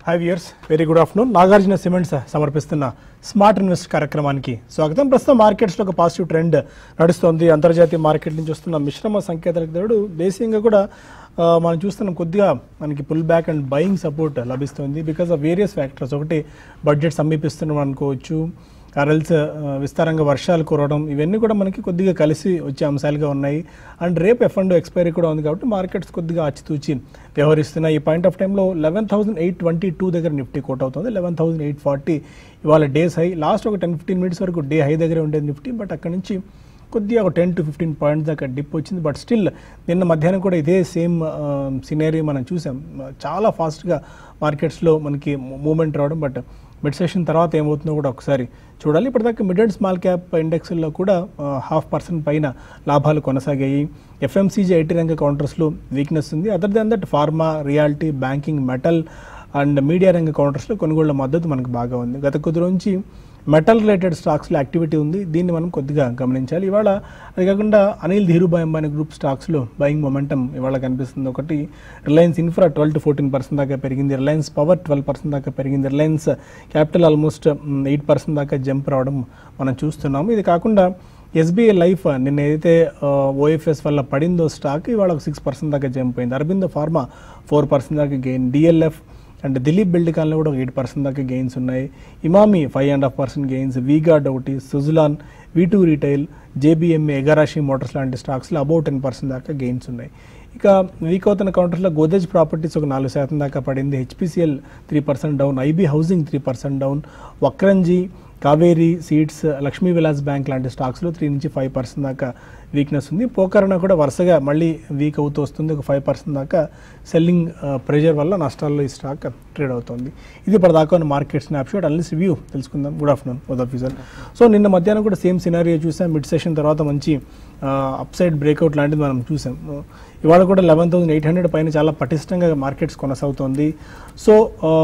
high years very good afternoon Nagarjuna cements సమర్పిస్తున్న smart invest కార్యక్రమానికి స్వాగతం ప్రస్తుతం మార్కెట్స్లో ఒక పాజిటివ్ ట్రెండ్ నడుస్తోంది అంతర్జాతీయ మార్కెట్ నుంచి వస్తున్న మిశ్రమ సంకేతాలకు తోడు దేశీయంగా కూడా ఆ, మనం చూస్తున్నాం కొద్దిగా మనకి pull back and buying support లభిస్తుంది బికాస్ ఆఫ్ వేరియస్ ఫ్యాక్టర్స్ ఒకటి బడ్జెట్ సమీపిస్తున్నాం అనుకోవచ్చు ఆర్ఎల్స్ విస్తారంగా వర్షాలు కురవడం ఇవన్నీ కూడా మనకి కొద్దిగా కలిసి వచ్చే అంశాలుగా ఉన్నాయి అండ్ రేపు ఎఫ్ అండ్ ఎక్స్పైరీ కూడా ఉంది కాబట్టి మార్కెట్స్ కొద్దిగా ఆచితూచి వ్యవహరిస్తున్నాయి ఈ పాయింట్ ఆఫ్ టైంలో eleven thousand eight twenty two దగ్గర నిఫ్టీ కోట్ అవుతుంది లెవెన్ థౌసండ్ ఎయిట్ ఫార్టీ ఇవాళ డేస్ హై లాస్ట్ ఒక టెన్ ఫిఫ్టీన్ మినిట్స్ వరకు డే హై దగ్గర ఉండేది నిఫ్టీ బట్ అక్కడ నుంచి కొద్దిగా ఒక టెన్ టు ఫిఫ్టీన్ పాయింట్స్ దాకా డిప్ వచ్చింది బట్ స్టిల్ నిన్న మధ్యాహ్నం కూడా ఇదే సేమ్ సినేరీ మనం చూసాం చాలా ఫాస్ట్గా మార్కెట్స్లో మనకి మూమెంట్ రావడం బట్ మిడ్ సెషన్ తర్వాత ఏమవుతుందో కూడా ఒకసారి చూడాలి ఇప్పటిదాకా మిడ్ అండ్ స్మాల్ క్యాప్ ఇండెక్స్లో కూడా హాఫ్ పర్సెంట్ పైన లాభాలు కొనసాగాయి ఎఫ్ఎంసీజీ ఐటీ రంగ కౌంటర్స్లో వీక్నెస్ ఉంది other than that pharma reality banking metal and media రంగ కౌంటర్స్లో కొనుగోళ్ల మద్దతు మనకు బాగా ఉంది గత కొద్ది నుంచి మెటల్ రిలేటెడ్ స్టాక్స్లో యాక్టివిటీ ఉంది దీన్ని మనం కొద్దిగా గమనించాలి ఇవాళ అది కాకుండా అనిల్ ధీరుభాయ్ అంబానీ గ్రూప్ స్టాక్స్లో బయింగ్ మొమెంటం ఇవాళ కనిపిస్తుంది ఒకటి Reliance Infra twelve to fourteen percent దాకా పెరిగింది రిలయన్స్ పవర్ ట్వెల్వ్ పర్సెంట్ దాకా పెరిగింది Reliance Capital almost eight percent దాకా జంప్ రావడం మనం చూస్తున్నాము ఇది కాకుండా ఎస్బీఐ లైఫ్ నిన్న ఏదైతే ఓఎఫ్ఎస్ వల్ల పడిందో స్టాక్ ఇవాళ ఒక సిక్స్ పర్సెంట్ దాకా జంప్ అయింది అరబిందో ఫార్మా ఫోర్ పర్సెంట్ దాకా గెయిన్ డిఎల్ఎఫ్ అండ్ దిలీప్ బిల్డ్కాన్లో కూడా ఒక ఎయిట్ పర్సెంట్ దాకా గెయిన్స్ ఉన్నాయి Emami five and half percent gains V Guard ఒకటి Suzlon V two retail JBMA Igarashi motors లాంటి స్టాక్స్లో అబౌట్ టెన్ పర్సెంట్ దాకా గెయిన్స్ ఉన్నాయి ఇక వీక్ అవుతున్న కౌంటర్లో గోదరేజ్ ప్రాపర్టీస్ ఒక నాలుగు శాతం దాకా పడింది HPCL three percent down IB housing three percent down Vakrangee Kaveri seeds Lakshmi Vilas bank లాంటి స్టాక్స్లో త్రీ నుంచి ఫైవ్ పర్సెంట్ దాకా వీక్నెస్ ఉంది పోకరణ కూడా వరుసగా మళ్ళీ వీక్ అవుతూ వస్తుంది ఒక ఫైవ్ పర్సెంట్ దాకా సెల్లింగ్ ప్రెషర్ వల్ల నష్టాల్లో ఈ స్టాక్ ట్రేడ్ అవుతుంది ఇది ఇప్పటిదాకా ఉన్న మార్కెట్ స్నాప్షాట్ అన్లిస్ రివ్యూ తెలుసుకుందాం good afternoon both of you sir so నిన్న మధ్యాహ్నం కూడా సేమ్ సినారియో చూసాం మిడ్ సెషన్ తర్వాత మంచి అప్ సైడ్ బ్రేక్అవుట్ లాంటిది మనం చూసాం ఇవాళ కూడా లెవెన్ థౌసండ్ ఎయిట్ హండ్రెడ్ పైన చాలా పటిష్టంగా మార్కెట్స్ కొనసాగుతోంది సో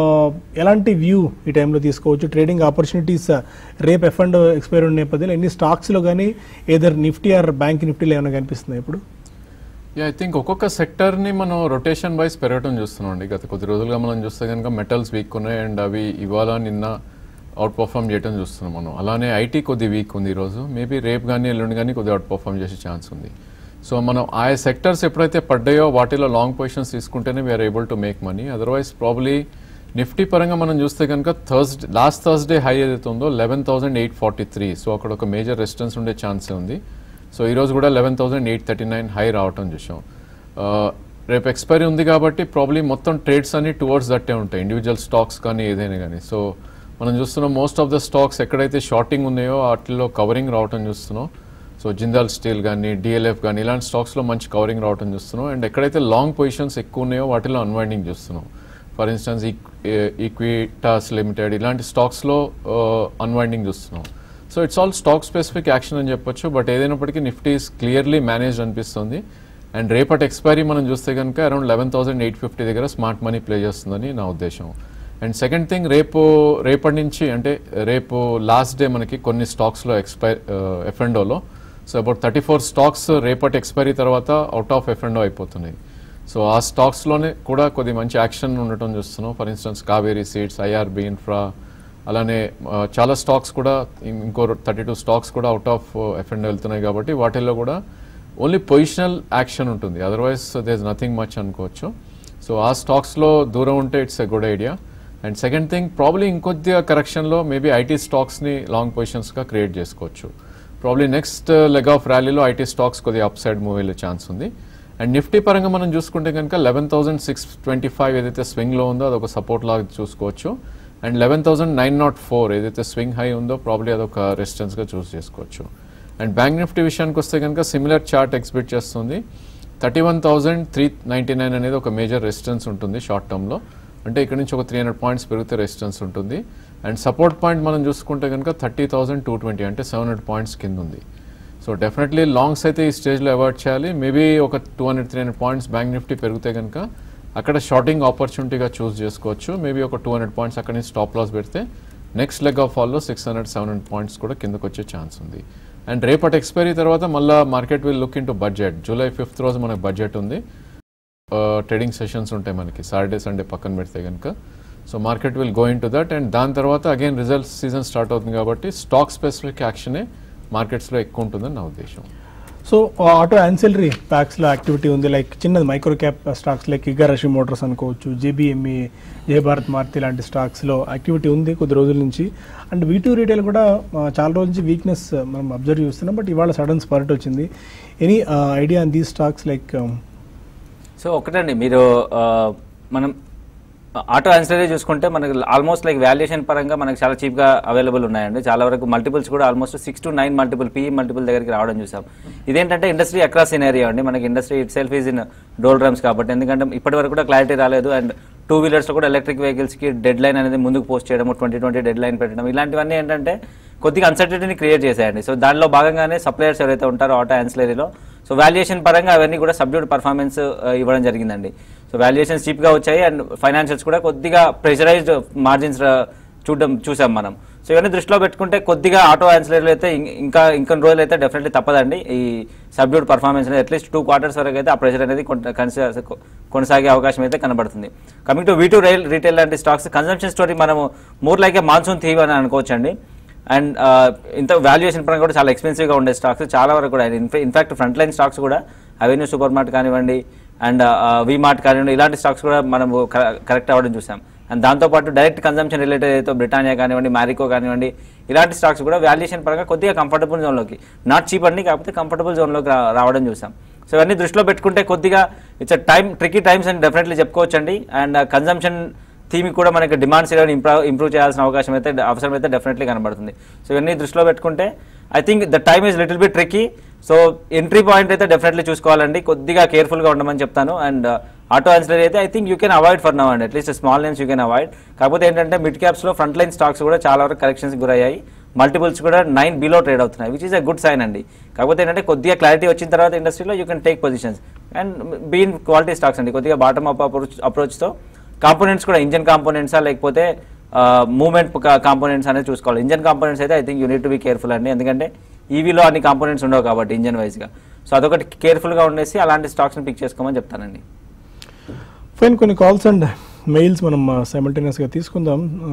ఎలాంటి వ్యూ ఈ టైంలో తీసుకోవచ్చు ట్రేడింగ్ ఆపర్చునిటీస్ రేపు ఎఫ్ అండ్ ఎక్స్పైర్ ఉన్న నేపథ్యంలో ఎన్ని స్టాక్స్లో కానీ ఏదర్ నిఫ్టీ ఆర్ బ్యాంక్ నిఫ్టీలో ఏమైనా కనిపిస్తున్నాయి ఇప్పుడు యా ఐ థింక్ ఒక్కొక్క సెక్టర్ని మనం రొటేషన్ వైజ్ పెరగటం చూస్తున్నాం అండి గత కొద్ది రోజులుగా మనం చూస్తే కనుక మెటల్స్ వీక్ ఉన్నాయి అండ్ అవి ఇవాళ నిన్న అవుట్ పర్ఫామ్ చేయడం చూస్తున్నాం మనం అలానే ఐటీ కొద్ది వీక్ ఉంది ఈరోజు మేబీ రేపు కానీ ఎల్లుండి కానీ కొద్దిగా అవుట్ పర్ఫామ్ చేసే ఛాన్స్ ఉంది సో మనం ఆయా సెక్టర్స్ ఎప్పుడైతే పడ్డాయో వాటిలో లాంగ్ పొజిషన్స్ తీసుకుంటేనే we are able to make money otherwise probably Nifty పరంగా మనం చూస్తే కనుక థర్స్డే లాస్ట్ థర్స్డే హై ఏదైతే ఉందో eleven thousand eight forty three so అక్కడ ఒక మేజర్ రెసిస్టెన్స్ ఉండే ఛాన్సే ఉంది సో ఈరోజు కూడా eleven thousand eight thirty nine high రావటం చూసాం ఆ, రేపు ఎక్స్పైరీ ఉంది కాబట్టి ప్రాబ్లీ మొత్తం ట్రేడ్స్ అన్ని టువర్డ్స్ దట్టే ఉంటాయి ఇండివిజువల్ స్టాక్స్ కానీ ఏదైనా కానీ సో మనం చూస్తున్నాం మోస్ట్ ఆఫ్ ద స్టాక్స్ ఎక్కడైతే షార్టింగ్ ఉన్నాయో వాటిలో కవరింగ్ రావటం చూస్తున్నాం సో జిందాల్ స్టీల్ కానీ డిఎల్ఎఫ్ కానీ ఇలాంటి స్టాక్స్లో మంచి కవరింగ్ రావటం చూస్తున్నాం అండ్ ఎక్కడైతే లాంగ్ పొజిషన్స్ ఎక్కువ ఉన్నాయో వాటిలో అన్వైండింగ్ చూస్తున్నాం ఫర్ ఇన్స్టెన్స్ ఈక్విటాస్ లిమిటెడ్ ఇలాంటి స్టాక్స్లో అన్వైండింగ్ చూస్తున్నాం so it's all stock specific action అని చెప్పొచ్చు బట్ ఏదైనప్పటికీ నిఫ్టీ క్లియర్లీ మేనేజ్ అనిపిస్తుంది అండ్ రేపటి ఎక్స్పైరీ మనం చూస్తే కనుక around eleven thousand eight fifty దగ్గర స్మార్ట్ మనీ ప్లే చేస్తుందని నా ఉద్దేశం అండ్ సెకండ్ థింగ్ రేపు రేపటి నుంచి అంటే రేపు లాస్ట్ డే మనకి కొన్ని స్టాక్స్లో ఎక్స్పైర్ ఎఫ్ అండోలో so about thirty four stocks రేపటి ఎక్స్పైరీ తర్వాత అవుట్ ఆఫ్ ఎఫ్ అండో అయిపోతున్నాయి సో ఆ స్టాక్స్లోనే కూడా కొద్ది మంచి యాక్షన్ ఉండటం చూస్తున్నాం for instance Kaveri Seeds IRB Infra అలానే ఆ, చాలా స్టాక్స్ కూడా ఇం- ఇంకో థర్టీ టూ స్టాక్స్ కూడా అవుట్ ఆఫ్ ఎఫ్ అండ్ వెళ్తున్నాయి కాబట్టి వాటిల్లో కూడా ఓన్లీ పొజిషనల్ యాక్షన్ ఉంటుంది otherwise they is nothing much అనుకోవచ్చు సో ఆ స్టాక్స్లో దూరం ఉంటే it's a good idea and second thing probably ఇంకొద్దిగా కరెక్షన్లో మేబీ ఐటీ స్టాక్స్ని లాంగ్ పొజిషన్స్గా క్రియేట్ చేసుకోవచ్చు ప్రాబ్లీ నెక్స్ట్ లెగ్ ఆఫ్ ర్యాలీలో ఐటీ స్టాక్స్ కొద్దిగా అప్ సైడ్ మూవ్ వెళ్ళే ఛాన్స్ ఉంది అండ్ నిఫ్టీ పరంగా మనం చూసుకుంటే కనుక eleven thousand six twenty five ఏదైతే స్వింగ్లో ఉందో అదొక సపోర్ట్ లాగా చూసుకోవచ్చు and eleven thousand nine nought four ఏదైతే స్వింగ్ హై ఉందో ప్రాబ్లీ అదొక రెసిస్టెన్స్గా చూస్ చేసుకోవచ్చు అండ్ బ్యాంక్ నిఫ్టీ విషయానికి వస్తే కనుక సిమిలర్ చార్ట్ ఎక్స్పెక్ట్ చేస్తుంది thirty one thousand three ninety nine అనేది ఒక మేజర్ రెసిస్టెన్స్ ఉంటుంది షార్ట్ టర్మ్లో అంటే ఇక్కడ నుంచి ఒక త్రీ హండ్రెడ్ పాయింట్స్ పెరిగితే రెసిస్టెన్స్ ఉంటుంది అండ్ సపోర్ట్ పాయింట్ మనం చూసుకుంటే కనుక థర్టీ థౌసండ్ టూ ట్వంటీ అంటే సెవెన్ హండ్రెడ్ పాయింట్స్ కింద ఉంది సో డెఫినెట్లీ లాంగ్స్ అయితే ఈ స్టేజ్లో అవాయిడ్ చేయాలి మేబీ ఒక two hundred three hundred points bank Nifty పెరిగితే కనుక అక్కడ షార్టింగ్ ఆపర్చునిటీగా చూస్ చేసుకోవచ్చు మేబీ ఒక టూ హండ్రెడ్ పాయింట్స్ అక్కడ నుంచి స్టాప్ లాస్ పెడితే నెక్స్ట్ లెగ్ ఆఫ్ ఫాల్లో six hundred seven hundred points కూడా కిందకు వచ్చే ఛాన్స్ ఉంది అండ్ రేపటి ఎక్స్పైరీ తర్వాత మళ్ళీ market will look into budget July fifth రోజు మనకు బడ్జెట్ ఉంది ట్రేడింగ్ సెషన్స్ ఉంటాయి మనకి సాటర్డే సండే పక్కన పెడితే కనుక so market will go into that and దాని తర్వాత అగైన్ రిజల్ట్స్ సీజన్ స్టార్ట్ అవుతుంది కాబట్టి స్టాక్ స్పెసిఫిక్ యాక్షనే మార్కెట్స్లో ఎక్కువ ఉంటుందని నా ఉద్దేశం సో ఆటో యాన్సిలరీ ప్యాక్స్లో యాక్టివిటీ ఉంది లైక్ చిన్నది micro cap stocks like Igarashi Motors అనుకోవచ్చు జేబీఎంఈ జయ భారత్ మారుతి లాంటి స్టాక్స్లో యాక్టివిటీ ఉంది కొద్ది రోజుల నుంచి అండ్ వీ టూ రీటైల్ కూడా ఆ, చాలా రోజుల నుంచి వీక్నెస్ మనం అబ్జర్వ్ చేస్తున్నాం బట్ ఇవాళ సడన్ స్పర్ట్ వచ్చింది any idea on these stocks like so ఒకటండి మీరు ఆ, మనం ఆటో ఆన్సరీ చూసుకుంటే మనకి ఆల్మోస్ట్ లైక్ వాల్యుయేషన్ పరంగా మనకి చాలా చీప్గా అవైలబుల్ ఉన్నాయండి చాలా వరకు మల్టిపుల్స్ కూడా almost six to nine multiple P multiple దగ్గరికి రావడం చూసాం ఇదేంటంటే ఇండస్ట్రీ అక్రాస్ సినేరియా అండి మనకి industry itself is in doldrums కాబట్టి ఎందుకంటే ఇప్పటి వరకు కూడా క్లారిటీ రాలేదు అండ్ టూ వీలర్స్లో కూడా ఎలక్ట్రిక్ వెహికల్స్కి డెడ్ లైన్ అనేది ముందుకు పోస్ట్ చేయడం ట్వంటీ ట్వంటీ డెడ్ లైన్ పెట్టడం ఇలాంటివన్నీ ఏంటంటే కొద్దిగా అన్సర్టనిటీని క్రియేట్ చేశాయండి సో దానిలో భాగంగానే సప్లయర్స్ ఎవరైతే ఉంటారో ఆటో యాన్సిలరీలో సో వాల్యుయేషన్ పరంగా అవన్నీ కూడా సబ్డ్యూడ్ పర్ఫార్మెన్స్ ఇవ్వడం జరిగిందండి సో వాల్యుయేషన్స్ చీప్గా వచ్చాయి అండ్ ఫైనాన్షియల్స్ కూడా కొద్దిగా ప్రెషరైజ్డ్ మార్జిన్స్ చూడడం చూసాం మనం సో ఇవన్నీ దృష్టిలో పెట్టుకుంటే కొద్దిగా ఆటో యాన్సిలరీలు అయితే ఇం- ఇంకా ఇంకొన్ని రోజులు అయితే డెఫినెట్లీ తప్పదండి ఈ సబ్డ్యూడ్ పర్ఫార్మెన్స్ అనేది అట్లీస్ట్ టూ క్వార్టర్స్ వరకు అయితే ఆ ప్రెషర్ అనేది కొంత- కన్స- కొనసాగే అవకాశం అయితే కనబడుతుంది coming to V two rail retail లాంటి స్టాక్స్ కన్సంప్షన్ స్టోరీ మనము more like a monsoon thieve అని అనుకోవచ్చండి అండ్ ఇంత వాల్యుయేషన్ పరంగా కూడా చాలా ఎక్స్పెన్సివ్గా ఉండే స్టాక్స్ చాలా వరకు కూడా ఇన్ఫాక్ట్ ఫ్రంట్ లైన్ స్టాక్స్ కూడా అవెన్యూ సూపర్ మార్ట్ కానివ్వండి అండ్ వి మార్ట్ కానివ్వండి ఇలాంటి స్టాక్స్ కూడా మనము కరెక్ట్ అవ్వడం చూసాం అండ్ దాంతోపాటు డైరెక్ట్ కన్సంప్షన్ రిలేటెడ్ అయితే బ్రిటానియా కానివ్వండి మ్యారికో కానివ్వండి ఇలాంటి స్టాక్స్ కూడా వాల్యుయేషన్ పరంగా కొద్దిగా కంఫర్టబుల్ జోన్లోకి నాట్ చీప్ అండి కాకపోతే కంఫర్టబుల్ జోన్లోకి రా- రావడం చూసాం సో ఇవన్నీ దృష్టిలో పెట్టుకుంటే కొద్దిగా ఇట్స్ టైం ట్రికీ టైమ్స్ అని డెఫినెట్లీ చెప్పుకోవచ్చండి అండ్ కన్సంప్షన్ థీమ్ కూడా మనకి డిమాండ్స్ ఏమైనా ఇంప్రూవ్ ఇంప్రూవ్ చేయాల్సిన అవకాశం అయితే అవసరం అయితే డెఫినెట్లీ కనబడుతుంది సో ఇవన్నీ దృష్టిలో పెట్టుకుంటే I think the time is little bit tricky so entry point అయితే డెఫినెట్లీ చూసుకోవాలండి కొద్దిగా కేర్ఫుల్గా ఉండమని చెప్తాను అండ్ ఆటో ఆన్సర్ అయితే I think you can avoid for now అండి at least small names you can avoid కాకపోతే ఏంటంటే మిడ్ క్యాప్స్లో ఫ్రంట్ లైన్ స్టాక్స్ కూడా చాలా వరకు కరెక్షన్స్ గురయ్యాయి మల్టిపుల్స్ కూడా నైన్ బిలో ట్రేడ్ అవుతున్నాయి which is a good sign అండి కాకపోతే ఏంటంటే కొద్దిగా క్లారిటీ వచ్చిన తర్వాత ఇండస్ట్రీలో you can take positions and been quality stocks అండి కొద్దిగా బాటమ్ అప్ అప్రోచ్ అప్రోచ్తో కాంపోనెంట్స్ కూడా ఇంజన్ కాంపోనెంట్సా లేకపోతే మూవ్మెంట్ కాంపోనెంట్స్ అనేది చూసుకోవాలి ఇంజన్ కాంపోనెంట్స్ అయితే I think you need to be careful అండి ఎందుకంటే ఈవీలో అన్ని కాంపోనెంట్స్ ఉండవు కాబట్టి ఇంజన్ వైజ్గా సో అదొకటి కేర్ఫుల్గా ఉండేసి అలాంటి స్టాక్స్ని పిక్ చేసుకోమని చెప్తానండి ఫైన్ కొన్ని కాల్స్ అండ్ మెయిల్స్ మనం సైమల్టేనియస్గా తీసుకుందాం ఆ,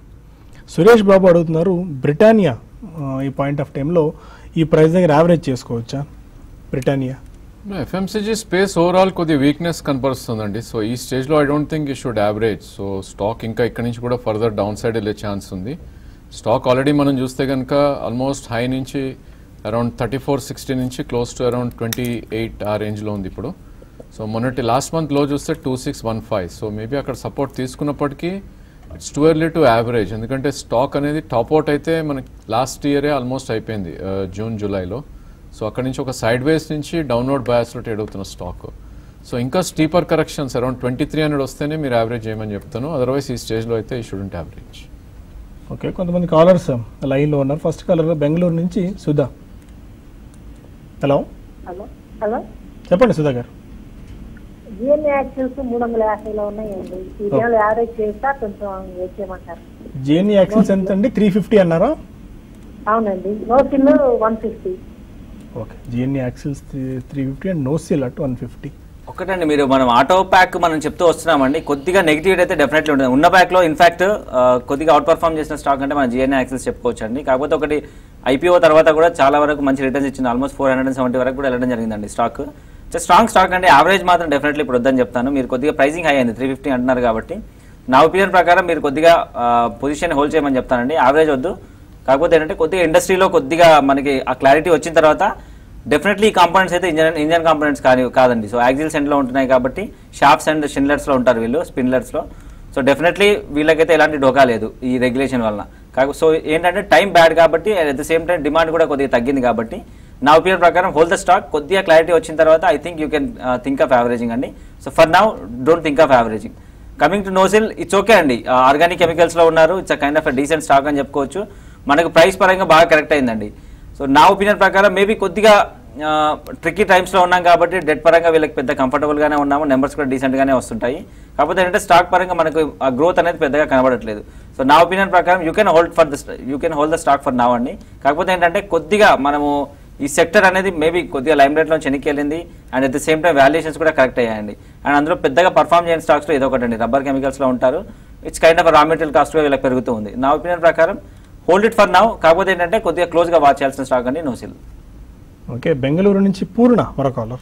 సురేష్ బాబు అడుగుతున్నారు బ్రిటానియా ఆ, ఈ పాయింట్ ఆఫ్ టైంలో ఈ ప్రైస్ దగ్గర యావరేజ్ చేసుకోవచ్చా బ్రిటానియా ఎఫ్ఎంసీజీ స్పేస్ ఓవరాల్ కొద్ది వీక్నెస్ కనపరుస్తుందండి సో ఈ స్టేజ్లో I don't think you should average so stock ఇంకా ఇక్కడ నుంచి కూడా ఫర్దర్ డౌన్ సైడ్ వెళ్ళే ఛాన్స్ ఉంది స్టాక్ ఆల్రెడీ మనం చూస్తే కనుక ఆల్మోస్ట్ హై నుంచి అరౌండ్ థర్టీ ఫోర్ సిక్స్టీ నుంచి close to around twenty eight ఆ రేంజ్లో ఉంది ఇప్పుడు సో మొన్నటి లాస్ట్ మంత్ లో చూస్తే two six one five so maybe అక్కడ సపోర్ట్ తీసుకున్నప్పటికీ it's too early to average ఎందుకంటే స్టాక్ అనేది టాప్ అవుట్ అయితే మనకి లాస్ట్ ఇయరే ఆల్మోస్ట్ అయిపోయింది జూన్ జూలైలో సో అక్కడ నుంచి ఒక సైడ్ వేస్ నుంచి డౌన్వర్డ్ బయాస్లో ట్రేడ్ అవుతున్న స్టాక్ సో ఇంకా steeper corrections around twenty three hundred వస్తేనే మీరు యావరేజ్ చేయమని చెప్తాను అదర్వైజ్ ఈ స్టేజ్లో అయితే ఈ షుడెంట్ యావరేజ్ ఓకే కొంతమంది కాలర్స్ లైన్లో ఉన్నారు ఫస్ట్ కాలర్ బెంగళూరు నుంచి సుధా హలో హలో హలో చెప్పండి సుధా గారు జిఎన్ యాక్సిల్స్ మూడు వందల యాభైలో ఉన్నాయండి ఈ టైంలో యావరేజ్ చేస్తా కొంచెం వెయిట్ చేయమంటారు జేఎన్ఈ యాక్సిల్స్ ఎంత అండి త్రీ ఫిఫ్టీ అన్నారా అవునండి NOCIL one fifty okay GNA Axles three fifty and NOCIL at one fifty ఒకటండి మీరు మనం ఆటో ప్యాక్ మనం చెప్తూ వస్తున్నామండి కొద్దిగా నెగిటివ్ అయితే డెఫినెట్లీ ఉంటుంది ఉన్న ప్యాక్లో ఇన్ఫాక్ట్ కొద్దిగా అవుట్ పర్ఫామ్ చేసిన స్టాక్ అంటే మన జిఎన్ఏ యాక్సెస్ చెప్పుకోవచ్చు అండి కాకపోతే ఒకటి ఐపీఓ తర్వాత కూడా చాలా వరకు మంచి రిటర్న్స్ ఇచ్చింది ఆల్మోస్ట్ ఫోర్ హండ్రెడ్ సెవెంటీ వరకు కూడా వెళ్ళడం జరిగిందండి స్టాక్ స్ట్రాంగ్ స్టాక్ అంటే యావరేజ్ మాత్రం డెఫినెట్లీ ఇప్పుడు వద్దని చెప్తాను మీరు కొద్దిగా ప్రైసింగ్ హై అయింది త్రీ ఫిఫ్టీ అంటున్నారు కాబట్టి నా ఒపీనియన్ ప్రకారం మీరు కొద్దిగా పొజిషన్ హోల్డ్ చేయమని చెప్తానండి యావరేజ్ వద్దు కాకపోతే ఏంటంటే కొద్దిగా ఇండస్ట్రీలో కొద్దిగా మనకి ఆ క్లారిటీ వచ్చిన తర్వాత డెఫినెట్లీ ఈ కాంపోనెంట్స్ అయితే ఇంజన్ ఇంజన్ కాంపోనెంట్స్ కానీ కాదండి సో యాక్సిల్స్ ఎండ్లో ఉంటున్నాయి కాబట్టి షాప్స్ అండ్ షిన్లర్స్లో ఉంటారు వీళ్ళు స్పిన్లర్స్లో సో డెఫినెట్లీ వీళ్ళకైతే ఎలాంటి డోకా లేదు ఈ రెగ్యులేషన్ వలన కాక సో ఏంటంటే టైం బ్యాడ్ కాబట్టి at the same time demand కూడా కొద్దిగా తగ్గింది కాబట్టి నా ఒపీనియన్ ప్రకారం హోల్ ద స్టాక్ కొద్దిగా క్లారిటీ వచ్చిన తర్వాత I think you can think of averaging అండి so for now don't think of averaging coming to NOCIL it's okay అండి ఆర్గానిక్ కెమికల్స్లో ఉన్నారు it's a kind of decent stock అని చెప్పుకోవచ్చు మనకు ప్రైస్ పరంగా బాగా కరెక్ట్ అయిందండి సో నా ఒపీనియన్ ప్రకారం మేబీ కొద్దిగా ట్రిక్కీ టైమ్స్లో ఉన్నాం కాబట్టి డెట్ పరంగా వీళ్ళకి పెద్ద కంఫర్టబుల్గానే ఉన్నాము నెంబర్స్ కూడా డీసెంట్గానే వస్తుంటాయి కాకపోతే ఏంటంటే స్టాక్ పరంగా మనకు ఆ గ్రోత్ అనేది పెద్దగా కనబడట్లేదు సో నా ఒపీనియన్ ప్రకారం you can hold for the you can hold the stock for now అండి కాకపోతే ఏంటంటే కొద్దిగా మనము ఈ సెక్టర్ అనేది మేబీ కొద్దిగా లైమ్ లైట్లో వెనక్కి వెళ్ళింది and at the same time valuations కూడా కరెక్ట్ అయ్యాయండి అండ్ అందులో పెద్దగా పర్ఫామ్ చేయని స్టాక్స్లో ఏదో ఒకటి అండి రబ్బర్ కెమికల్స్లో ఉంటారు it's kind of raw material cost ఇలా పెరుగుతూ ఉంది నా ఒపీనియన్ ప్రకారం హోల్డ్ ఇట్ ఫర్ నౌ కాకపోతే ఏంటంటే కొద్దిగా క్లోజ్గా వాచ్ చేయాల్సిన స్టాక్ అండి నోసిల్ ఓకే బెంగళూరు నుంచి పూర్ణ మరో కాలర్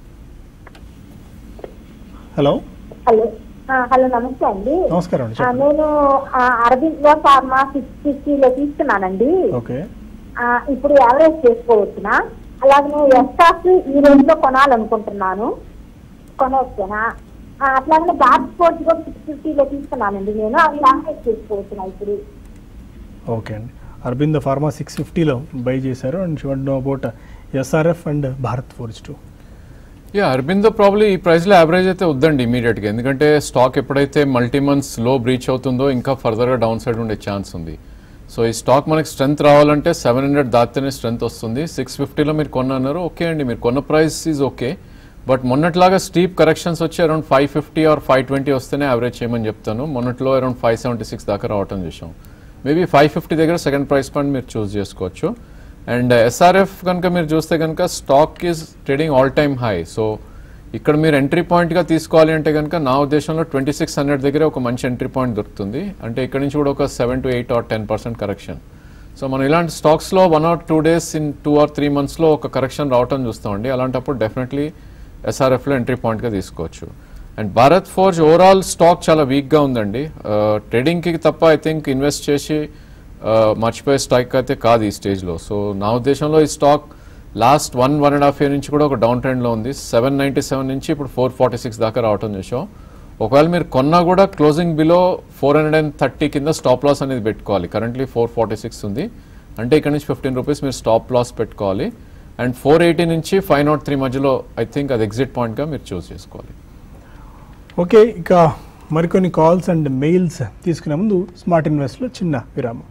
హలో హలో ఆ, హలో నమస్తే అండి నమస్కారం అండి ఆ, చెప్పండి నేను అరబిందో ఫార్మా సిక్స్ ఫిఫ్టీలో తీసుకున్నానండి ఓకే ఆ, ఇప్పుడు యావరేజ్ చేసుకోవచ్చునా అలాగే ఎస్టాక్ ఈ రేంజ్ లో కొనాలనుకుంటున్నాను కొనవచ్చునా ఆ, అట్లాగే భారత్ స్పోర్ట్స్ కూడా సిక్స్ ఫిఫ్టీలో తీసుకున్నానండి నేను అవి యావరేజ్ చేసుకోవచ్చునా ఇప్పుడు ఓకే అండి అరబిందో ఫార్మా సిక్స్ ఫిఫ్టీలో బై చేశారు and should know about SRF and Bharat Forge too yeah Aurobindo probably ఈ ప్రైస్లో యావరేజ్ అయితే వద్దండి ఇమీడియట్గా ఎందుకంటే స్టాక్ ఎప్పుడైతే మల్టీ మంత్స్ లో బ్రీచ్ అవుతుందో ఇంకా ఫర్దర్గా డౌన్ సైడ్ ఉండే ఛాన్స్ ఉంది సో ఈ స్టాక్ మనకి స్ట్రెంత్ రావాలంటే సెవెన్ హండ్రెడ్ దాటితేనే స్ట్రెంత్ వస్తుంది సిక్స్ ఫిఫ్టీలో మీరు కొన్నారు ఓకే అండి మీరు కొన్న ప్రైస్ ఈజ్ ఓకే బట్ మొన్నట్లాగా స్టీప్ కరెక్షన్స్ వచ్చి around five fifty or five twenty వస్తేనే యావరేజ్ చేయమని చెప్తాను మొన్నట్లో అరౌండ్ ఫైవ్ సెవెంటీ సిక్స్ దాకా రావటం చూసాం మేబీ ఫైవ్ ఫిఫ్టీ దగ్గర సెకండ్ ప్రైస్ పాయింట్ మీరు చూస్ చేసుకోవచ్చు అండ్ ఎస్ఆర్ఎఫ్ కనుక మీరు చూస్తే కనుక stock is trading all time high so ఇక్కడ మీరు ఎంట్రీ పాయింట్గా తీసుకోవాలి అంటే కనుక నా ఉద్దేశంలో ట్వంటీ సిక్స్ హండ్రెడ్ దగ్గర ఒక మంచి ఎంట్రీ పాయింట్ దొరుకుతుంది అంటే ఇక్కడ నుంచి కూడా ఒక seven to eight or ten percent correction so మనం ఇలాంటి స్టాక్స్లో one or two days in two or three మంత్స్లో ఒక కరెక్షన్ రావటం చూస్తామండి అలాంటప్పుడు డెఫినెట్లీ ఎస్ఆర్ఎఫ్లో ఎంట్రీ పాయింట్గా తీసుకోవచ్చు and Bharat Forge overall stock చాలా వీక్గా ఉందండి ట్రేడింగ్కి తప్ప ఐ థింక్ ఇన్వెస్ట్ చేసి ఆ, మర్చిపోయే స్టాక్ అయితే కాదు ఈ స్టేజ్లో సో నా ఉద్దేశంలో ఈ stock last one one and half year నుంచి కూడా ఒక డౌన్ ట్రెండ్లో ఉంది సెవెన్ నైంటీ సెవెన్ నుంచి ఇప్పుడు ఫోర్ ఫార్టీ సిక్స్ దాకా రావటం చూసాం ఒకవేళ మీరు కొన్నా కూడా closing below four hundred and thirty కింద స్టాప్ లాస్ అనేది పెట్టుకోవాలి కరెంట్లీ ఫోర్ ఫార్టీ సిక్స్ ఉంది అంటే ఇక్కడ నుంచి ఫిఫ్టీన్ రూపీస్ మీరు స్టాప్ లాస్ పెట్టుకోవాలి అండ్ ఫోర్ ఎయిటీ నుంచి ఫైవ్ నాట్ త్రీ మధ్యలో ఐ థింక్ అది ఎగ్జిట్ పాయింట్గా మీరు చూస్ చేసుకోవాలి ఓకే ఇక మరికొన్ని కాల్స్ అండ్ మెయిల్స్ తీసుకునే ముందు స్మార్ట్ ఇన్వెస్ట్లో చిన్న విరామం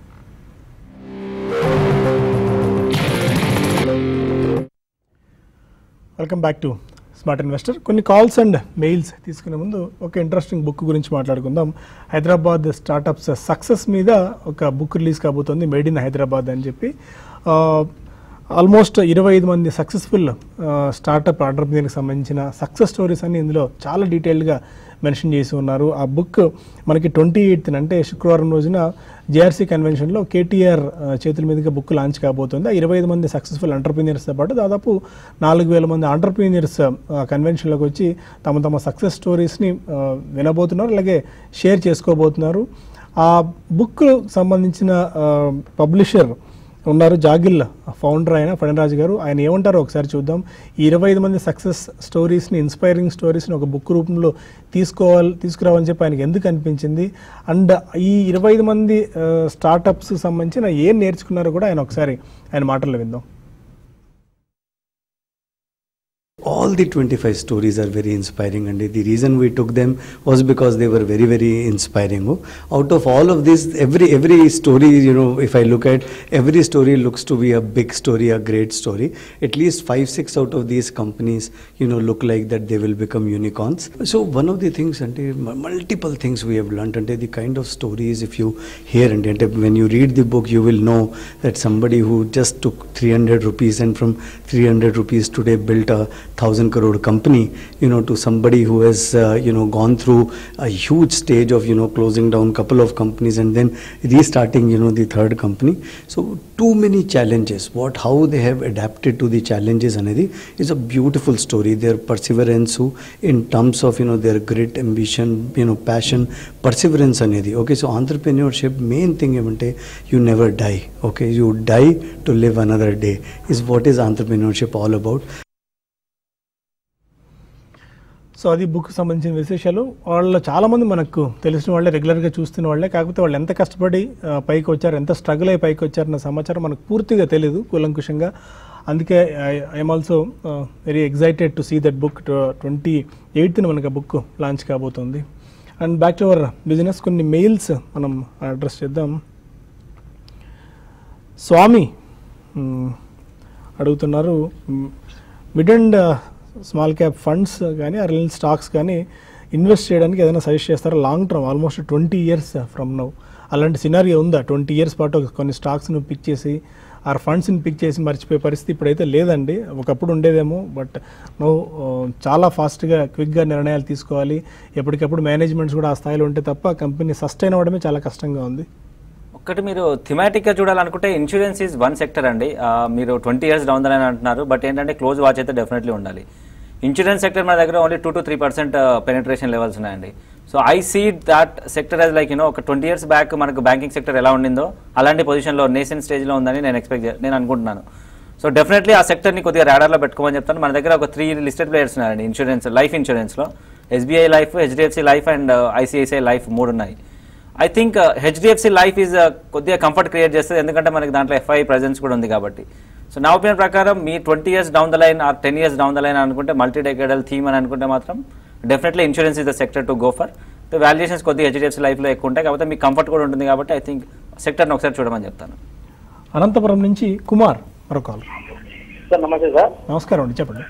welcome back to smart investor కొన్ని కాల్స్ అండ్ మెయిల్స్ తీసుకునే ముందు ఒక ఇంట్రెస్టింగ్ బుక్ గురించి మాట్లాడుకుందాం హైదరాబాద్ స్టార్టప్స్ సక్సెస్ మీద ఒక బుక్ రిలీజ్ కాబోతుంది మేడ్ ఇన్ హైదరాబాద్ అని చెప్పి ఆల్మోస్ట్ ఇరవై ఐదు మంది సక్సెస్ఫుల్ స్టార్టప్ ఆంటర్ప్రీనర్కి సంబంధించిన సక్సెస్ స్టోరీస్ అన్ని ఇందులో చాలా డీటెయిల్గా మెన్షన్ చేసి ఉన్నారు ఆ బుక్ మనకి ట్వంటీ ఎయిత్ అంటే శుక్రవారం రోజున జేఆర్సీ కన్వెన్షన్లో కేటీఆర్ చేతుల మీదుగా బుక్ లాంచ్ కాబోతుంది ఆ ఇరవై ఐదు మంది సక్సెస్ఫుల్ ఎంటర్ప్రీనియర్స్తో పాటు దాదాపు నాలుగు వేల మంది ఎంటర్ప్రీనియర్స్ కన్వెన్షన్లోకి వచ్చి తమ తమ సక్సెస్ స్టోరీస్ని వినబోతున్నారు అలాగే షేర్ చేసుకోబోతున్నారు ఆ బుక్ సంబంధించిన పబ్లిషర్ ఉన్నారు జాగిల్ ఫౌండర్ అయిన ఫణిరాజు గారు ఆయన ఏమంటారో ఒకసారి చూద్దాం ఈ ఇరవై ఐదు మంది సక్సెస్ స్టోరీస్ని ఇన్స్పైరింగ్ స్టోరీస్ని ఒక బుక్ రూపంలో తీసుకోవాలి తీసుకురావాలని చెప్పి ఆయనకి ఎందుకు అనిపించింది అండ్ ఈ ఇరవై ఐదు మంది స్టార్టప్స్ సంబంధించిన ఏం నేర్చుకున్నారో కూడా ఆయన ఒకసారి ఆయన మాటల్లో విందాం all the 25 stories are very inspiring and the reason we took them was because they were very very inspiring Oh, out of all of this every every story you know if i look at every story looks to be a big story a great story at least 5 6 out of these companies you know look like that they will become unicorns so one of the things and multiple things we have learned and the kind of stories if you hear and and when you read the book you will know that somebody who just took 300 rupees and from 300 rupees today built a thousand crore company you know to somebody who has uh, you know gone through a huge stage of you know closing down couple of companies and then restarting you know the third company so too many challenges what how they have adapted to the challenges anedi is a beautiful story their perseverance who in terms of you know their grit ambition you know passion perseverance anedi okay so entrepreneurship main thing ఏమంటే you never die okay you die to live another day is what is entrepreneurship all about so అది book సంబంధించిన విశేషాలు వాళ్ళు చాలామంది మనకు తెలిసిన వాళ్ళే రెగ్యులర్గా చూస్తున్న వాళ్ళే కాకపోతే వాళ్ళు ఎంత కష్టపడి ఆ, పైకి వచ్చారు ఎంత స్ట్రగుల్ అయి పైకి వచ్చారన్న సమాచారం మనకు పూర్తిగా తెలియదు కూలంకుషంగా అందుకే I'm also very excited to see that book twenty ఎయిత్ని మనకు ఆ బుక్ లాంచ్ కాబోతుంది and back to our business కొన్ని మెయిల్స్ మనం అడ్రస్ చేద్దాం స్వామి మ్, అడుగుతున్నారు mid and small cap funds కానీ రిలయన్స్ స్టాక్స్ కానీ ఇన్వెస్ట్ చేయడానికి ఏదైనా సజెస్ట్ చేస్తారా long term almost twenty years from now అలాంటి సినారియో ఉందా ట్వంటీ ఇయర్స్ పాటు ఒక కొన్ని స్టాక్స్ను పిక్ చేసి ఆ ఫండ్స్ని పిక్ చేసి మర్చిపోయే పరిస్థితి ఇప్పుడైతే లేదండి ఒకప్పుడు ఉండేదేమో బట్ నువ్వు చాలా ఫాస్ట్గా క్విక్గా నిర్ణయాలు తీసుకోవాలి ఎప్పటికప్పుడు మేనేజ్మెంట్స్ కూడా ఆ స్థాయిలో ఉంటే తప్ప కంపెనీ సస్టైన్ అవ్వడమే చాలా కష్టంగా ఉంది ఒక్కటి మీరు థిమాటిక్గా చూడాలనుకుంటే ఇన్సూరెన్స్ ఈజ్ వన్ సెక్టర్ అండి ఆ, మీరు ట్వంటీ ఇయర్స్ డౌన్ అని అంటున్నారు బట్ ఏంటంటే క్లోజ్ వాచ్ అయితే డెఫినెట్లీ ఉండాలి ఇన్సూరెన్స్ సెక్టర్ మన దగ్గర only two to three percent penetration levels ఉన్నాయండి so I see that sector as like you know ఒక ట్వంటీ ఇయర్స్ బ్యాక్ మనకు బ్యాంకింగ్ సెక్టర్ ఎలా ఉండిందో అలాంటి పొజిషన్లో నేషన్ స్టేజ్లో ఉందని నేను ఎక్స్పెక్ట్ నేను అనుకుంటున్నాను సో డెఫినెట్లీ ఆ సెక్టర్ని కొద్దిగా రాడార్లో పెట్టుకోమని చెప్తాను మన దగ్గర ఒక త్రీ లిస్టెడ్ ప్లేయర్స్ ఉన్నాయండి ఇన్సూరెన్స్ లైఫ్ ఇన్సూరెన్స్లో SBI life HDFC life and ICICI life మూడు ఉన్నాయి I think HDFC life is కొద్దిగా కంఫర్ట్ క్రియేట్ చేస్తుంది ఎందుకంటే మనకి దాంట్లో ఎఫ్ఐ ప్రెజెన్స్ కూడా ఉంది కాబట్టి సో నా ఒపీనియన్ ప్రకారం మీ twenty years down the line or ten years down the line అనుకుంటే మల్టీ డెకేడల్ థీమ్ అని అనుకుంటే మాత్రం definitely insurance is the sector to go for so valuations కొద్దిగా హెచ్డిఎఫ్సి లైఫ్లో ఎక్కువ ఉంటాయి కాబట్టి మీకు కంఫర్ట్ కూడా ఉంటుంది కాబట్టి ఐ థింక్ సెక్టర్ని ఒకసారి చూడమని చెప్తాను అనంతపురం నుంచి కుమార్ మరో కాల్ సార్ నమస్తే సార్ నమస్కారం అండి చెప్పండి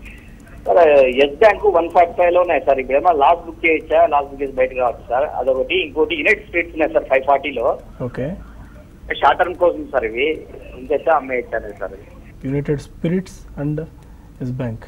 sir Yes bank one forty five లో ఉన్నాయి సార్ ఇప్పుడు ఏమో లాస్ట్ బుక్ చేయొచ్చా లాస్ట్ బుక్ చేసి బయటకు రావచ్చు సార్ అదొకటి ఇంకోటి యునైటెడ్ స్టేట్స్ ఉన్నాయి సార్ ఫైవ్ ఫార్టీలో ఓకే షార్ట్ టర్మ్ కోసం సార్ ఇవి ఇంకైతే అమ్మేయచ్చారు సార్ ఇవి United Spirits and Yes bank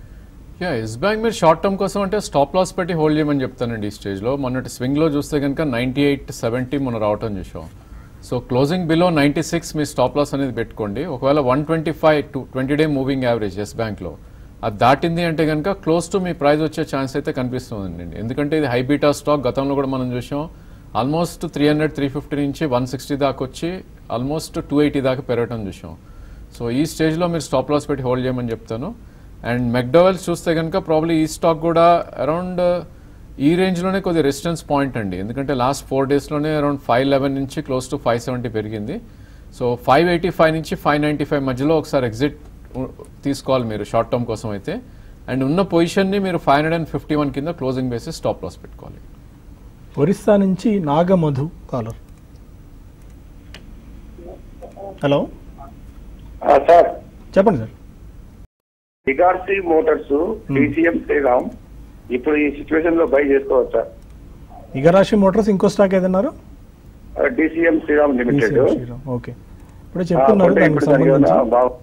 yeah Yes bank మీరు షార్ట్ టర్మ్ కోసం అంటే స్టాప్ లాస్ పెట్టి హోల్డ్ చేయమని చెప్తానండి ఈ స్టేజ్లో మొన్నటి స్వింగ్లో చూస్తే కనుక నైంటీ ఎయిట్ సెవెంటీ మనం రావటం చూసాం so closing below ninety six మీ స్టాప్ లాస్ అనేది పెట్టుకోండి ఒకవేళ one twenty five to twenty day moving average Yes బ్యాంక్లో అది దాటింది అంటే కనుక క్లోజ్ టు మీ ప్రైస్ వచ్చే ఛాన్స్ అయితే కనిపిస్తుందండి ఎందుకంటే ఇది హైబీటా స్టాక్ గతంలో కూడా మనం చూసాం almost three hundred three fifty నుంచి వన్ సిక్స్టీ దాకా వచ్చి ఆల్మోస్ట్ టూ ఎయిటీ దాకా పెరగటం చూసాం సో ఈ స్టేజ్లో మీరు స్టాప్ లాస్ పెట్టి హోల్డ్ చేయమని చెప్తాను అండ్ మెక్డోవెల్స్ చూస్తే కనుక ప్రాబ్లీ ఈ స్టాక్ కూడా అరౌండ్ ఈ రేంజ్లోనే కొద్ది రెసిస్టెన్స్ పాయింట్ అండి ఎందుకంటే లాస్ట్ ఫోర్ డేస్లోనే అరౌండ్ ఫైవ్ లెవెన్ నుంచి క్లోజ్ టు ఫైవ్ సెవెంటీ పెరిగింది సో ఫైవ్ ఎయిటీ ఫైవ్ నుంచి ఫైవ్ నైంటీ ఫైవ్ మధ్యలో ఒకసారి ఎగ్జిట్ తీసుకోవాలి మీరు షార్ట్ టర్మ్ కోసం అయితే అండ్ ఉన్న పొజిషన్ని మీరు five hundred and fifty one కింద క్లోజింగ్ బేసిస్ స్టాప్ లాస్ పెట్టుకోవాలి ఒరిస్సా నుంచి నాగమధు కాలర్ హలో సార్ చెప్పండి సార్ రిగార్సీ మోటార్స్ డిసిఎం శ్రీరామ్ ఇప్పుడు ఈ సిచ్యువేషన్ లో బై చేసుకోవచ్చా ఇగరాశి మోటార్స్ ఇంకో స్టాక్ ఏదన్నారు డిసిఎం శ్రీరామ్ లిమిటెడ్ ఓకే ఇప్పుడే చెప్తున్నారు దానికి ఇప్పుడు సంబంధించి బాగు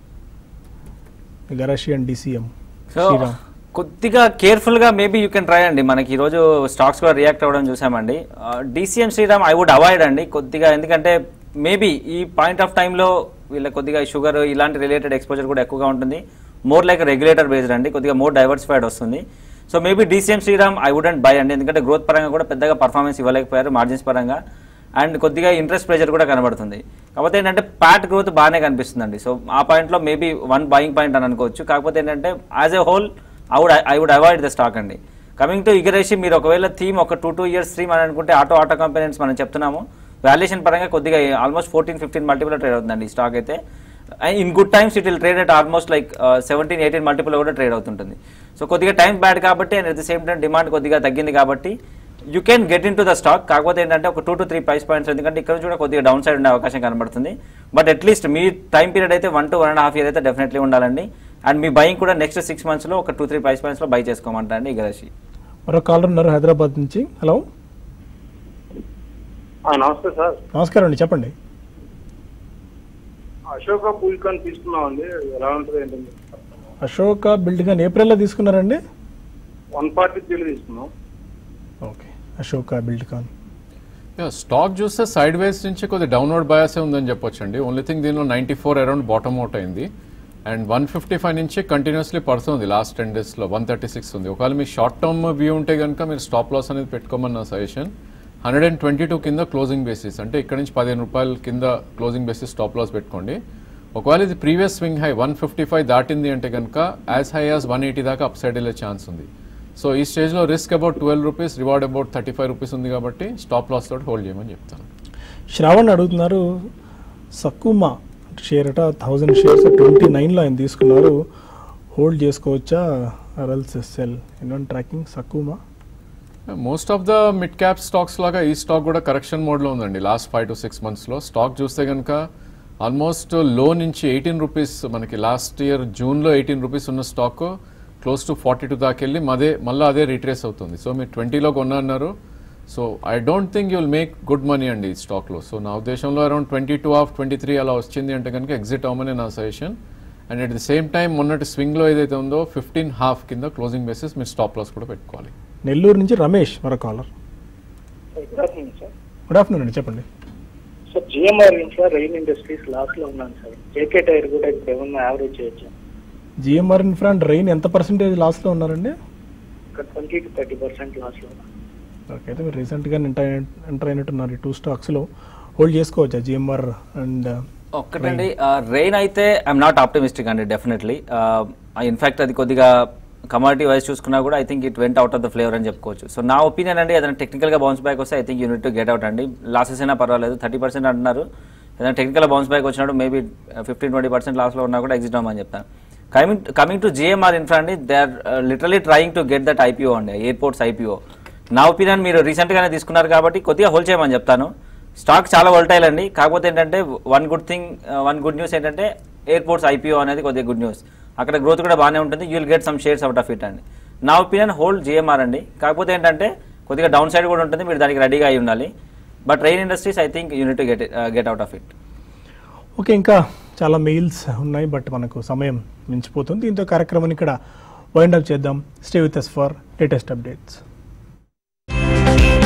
Igarashi and DCM so Shriram కొద్దిగా కేర్ఫుల్గా మేబీ యూ కెన్ ట్రై అండి మనకి ఈరోజు స్టాక్స్ కూడా రియాక్ట్ అవ్వడం చూసామండి DCM Shriram I would avoid అండి కొద్దిగా ఎందుకంటే మేబీ ఈ పాయింట్ ఆఫ్ టైంలో వీళ్ళ కొద్దిగా షుగర్ ఇలాంటి రిలేటెడ్ ఎక్స్పోజర్ కూడా ఎక్కువగా ఉంటుంది మోర్ లైక్ రెగ్యులేటర్ బేస్డ్ అండి కొద్దిగా మోర్ డైవర్సిఫైడ్ వస్తుంది so maybe DCM Shriram I wouldn't buy అండి ఎందుకంటే గ్రోత్ పరంగా కూడా పెద్దగా పర్ఫార్మెన్స్ ఇవ్వలేకపోయారు మార్జిన్స్ పరంగా అండ్ కొద్దిగా ఇంట్రెస్ట్ ప్రెషర్ కూడా కనబడుతుంది కాకపోతే ఏంటంటే ప్యాట్ గ్రోత్ బాగానే కనిపిస్తుందండి సో ఆ పాయింట్లో మేబీ వన్ బయింగ్ పాయింట్ అని అనుకోవచ్చు కాకపోతే ఏంటంటే as a whole I would I would avoid the stock అండి కమింగ్ టు ఇగరేషి మీరు ఒకవేళ థీమ్ ఒక టూ టూ ఇయర్స్ థీమ్ అని అనుకుంటే ఆటో ఆటో కంపెనీస్ మనం చెప్తున్నాము వాల్యుయేషన్ పరంగా కొద్దిగా almost fourteen fifteen multiple trade అవుతుందండి ఈ స్టాక్ అయితే in good times it will trade at almost like seventeen eighteen multiple కూడా ట్రేడ్ అవుతుంటుంది సో కొద్దిగా టైం బ్యాడ్ కాబట్టి and at the same time demand కొద్దిగా తగ్గింది కాబట్టి you can get into the stock కాకపోతే ఏంటంటే ఒక two to three price points ఎందుకంటే ఇక్కడ నుంచి కూడా కొద్దిగా డౌన్ సైడ్ ఉండే అవకాశం కనబడుతుంది బట్ అట్లీస్ట్ మీ టైం పీరియడ్ అయితే one to one and half year అయితే డెఫినెట్లీ ఉండాలండి అండ్ మీ బయింగ్ కూడా నెక్స్ట్ సిక్స్ మంత్స్లో ఒక టూ త్రీ ప్రైస్ పాయింట్స్లో బై చేసుకోమంటా అండి ఇగరాశి మరో కాలర్ ఉన్నారు హైదరాబాద్ నుంచి హలో నమస్తే సార్ నమస్కారం అండి చెప్పండి అశోక పూల్కన్ తీసుకున్నామండి ఎలా ఉంటుంది ఏంటండి అశోక బిల్డ్ గాని ఏప్రిల్లో తీసుకున్నారండి వన్ ఫార్టీ త్రీలో తీసుకున్నాం ఓకే అశోక బిల్డ్ కాన్ యా స్టాక్ చూస్తే సైడ్ వేస్ నుంచి కొద్ది డౌన్వర్డ్ బయాసే ఉందని చెప్పొచ్చండి ఓన్లీ థింగ్ దీనిలో ninety four around bottom out అయింది అండ్ వన్ ఫిఫ్టీ ఫైవ్ నుంచి కంటిన్యూస్లీ పడుతుంది లాస్ట్ టెన్ డేస్లో వన్ థర్టీ సిక్స్ ఉంది ఒకవేళ మీ షార్ట్ టర్మ్ వ్యూ ఉంటే కనుక మీరు స్టాప్ లాస్ అనేది పెట్టుకోమని నా suggestion hundred and twenty two కింద క్లోజింగ్ బేసిస్ అంటే ఇక్కడ నుంచి పదిహేను రూపాయల కింద క్లోజింగ్ బేసిస్ స్టాప్ లాస్ పెట్టుకోండి ఒకవేళ ఇది previous swing high one fifty five దాటింది అంటే కనుక as high as one eighty దాకా అప్ సైడ్ వెళ్ళే ఛాన్స్ ఉంది సో ఈ స్టేజ్లో risk about twelve rupees reward about thirty five rupees ఉంది కాబట్టి స్టాప్ లాస్ తోటి హోల్డ్ చేయమని చెప్తాను శ్రావణ్ అడుగుతున్నారు సక్కుమా షేర్ అట థౌజండ్ షేర్స్ ట్వంటీ నైన్లో ఆయన తీసుకున్నారు హోల్డ్ చేసుకోవచ్చా అరల్స్ సెల్ ఎన్నోన్ tracking Sakuma most of the mid cap stocks లాగా ఈ స్టాక్ కూడా కరెక్షన్ మోడ్లో ఉందండి లాస్ట్ ఫైవ్ టు సిక్స్ మంత్స్లో స్టాక్ చూస్తే కనుక ఆల్మోస్ట్ లో నుంచి ఎయిటీన్ రూపీస్ మనకి లాస్ట్ ఇయర్ జూన్లో ఎయిటీన్ రూపీస్ ఉన్న stock close to forty two దాకా వెళ్ళి మదే మళ్ళీ అదే రీట్రేస్ అవుతుంది సో మీరు ట్వంటీలో కొన్నా అన్నారు so I don't think you will make good money అండి ఈ స్టాక్లో సో నా ఉద్దేశంలో around twenty two of twenty three అలా వచ్చింది అంటే కనుక ఎగ్జిట్ అవ్వమని నా suggestion and at the same time మొన్నటి స్వింగ్లో ఏదైతే ఉందో ఫిఫ్టీన్ హాఫ్ కింద క్లోజింగ్ బేసిస్ మీరు స్టాప్ లాస్ కూడా పెట్టుకోవాలి నెల్లూరు నుంచి రమేష్ మరో caller good afternoon sir good afternoon అండి చెప్పండి sir GMR infra Rain industries loss లో ఉన్నాను సార్ జేకే టైర్ కూడా ఇప్పుడు ఏమన్నా యావరేజ్ చేయొచ్చు జిఎంఆర్ ఇన్ఫ్రా అండ్ రెయిన్ ఎంత పర్సెంటేజ్ లాస్లో ఉన్నారండి ఒక twenty to thirty percent loss లో ఉన్నాను ఓకే అయితే మీరు రీసెంట్గా ఎంటర్ ఎంటర్ అయినట్టున్నారు ఈ టూ స్టాక్స్లో హోల్డ్ చేసుకోవచ్చా జిఎంఆర్ అండ్ ఒక్కటండి రెయిన్ అయితే ఐఎమ్ నాట్ ఆప్టమిస్టిక్ అండి డెఫినెట్లీ ఇన్ఫాక్ట్ అది కొద్దిగా కమాడిటీ వైజ్ చూసుకున్నా కూడా I think it went out of the flavour అని చెప్పుకోవచ్చు సో నా ఒపీనియన్ అండి ఏదైనా టెక్నికల్గా బౌన్స్ బ్యాక్ వస్తే I think you need to get out అండి లాసెస్ అయినా పర్వాలేదు థర్టీ పర్సెంట్ అంటున్నారు ఏదైనా టెక్నికల్ బౌన్స్ బ్యాక్ వచ్చినప్పుడు మేబీ ఫిఫ్టీన్ ట్వంటీ పర్సెంట్ లాస్లో ఉన్నా కూడా ఎగ్జిట్ అవ్వమని చెప్తాను coming coming to GMR infra అండి they are literally trying to get that IPO అండి ఎయిర్పోర్ట్స్ ఐపీఓ నా ఒపీనియన్ మీరు రీసెంట్గానే తీసుకున్నారు కాబట్టి కొద్దిగా హోల్డ్ చేయమని చెప్తాను స్టాక్ చాలా వోల్టైల్ అండి కాకపోతే ఏంటంటే one good thing one good news ఏంటంటే ఎయిర్పోర్ట్స్ ఐపీఓ అనేది కొద్దిగా గుడ్ న్యూస్ అక్కడ గ్రోత్ కూడా బాగానే ఉంటుంది you will get some shares out of it అండి నా ఒపీనియన్ హోల్డ్ జిఎంఆర్ అండి కాకపోతే ఏంటంటే కొద్దిగా డౌన్ సైడ్ కూడా ఉంటుంది మీరు దానికి రెడీగా అయి ఉండాలి but Rain industries I think you need to get get out of it okay ఇంకా చాలా మెయిల్స్ ఉన్నాయి బట్ మనకు సమయం మించిపోతుంది దీంతో కార్యక్రమాన్ని ఇక్కడ వైండ్ అప్ చేద్దాం stay with us for latest updates